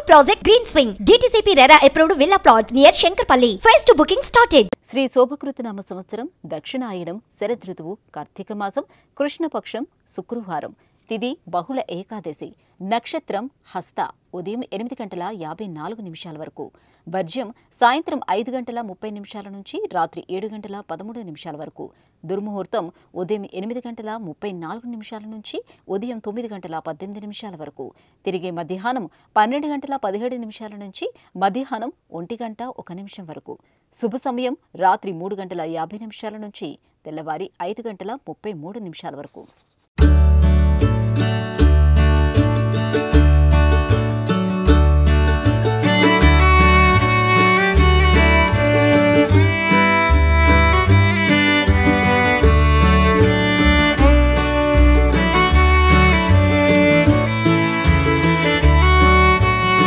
project Green Swing. DTCP RERA approved villa plot near Shankarpalli. Phase 2 booking started. Shri శోభకృతనామ సంవత్సరం దక్షిణాయనం శరదృతువు కార్తీక మాసం కృష్ణపక్షం శుక్రవారం తిది బహుళ ఏకాదశి నక్షత్రం హస్త ఉదయం ఎనిమిది గంటల యాభై నాలుగు నిమిషాల వరకు వర్జ్యం సాయంత్రం ఐదు గంటల ముప్పై నిమిషాల నుంచి రాత్రి ఏడు గంటల పదమూడు నిమిషాల వరకు దుర్ముహూర్తం ఉదయం ఎనిమిది గంటల ముప్పై నాలుగు నిమిషాల నుంచి ఉదయం తొమ్మిది గంటల పద్దెనిమిది నిమిషాల వరకు తిరిగి మధ్యాహ్నం పన్నెండు గంటల పదిహేడు నిమిషాల నుంచి మధ్యాహ్నం ఒంటి గంట ఒక నిమిషం వరకు శుభ సమయం రాత్రి మూడు గంటల యాభై నిమిషాల నుంచి తెల్లవారి ఐదు గంటల ముప్పై మూడు నిమిషాల వరకు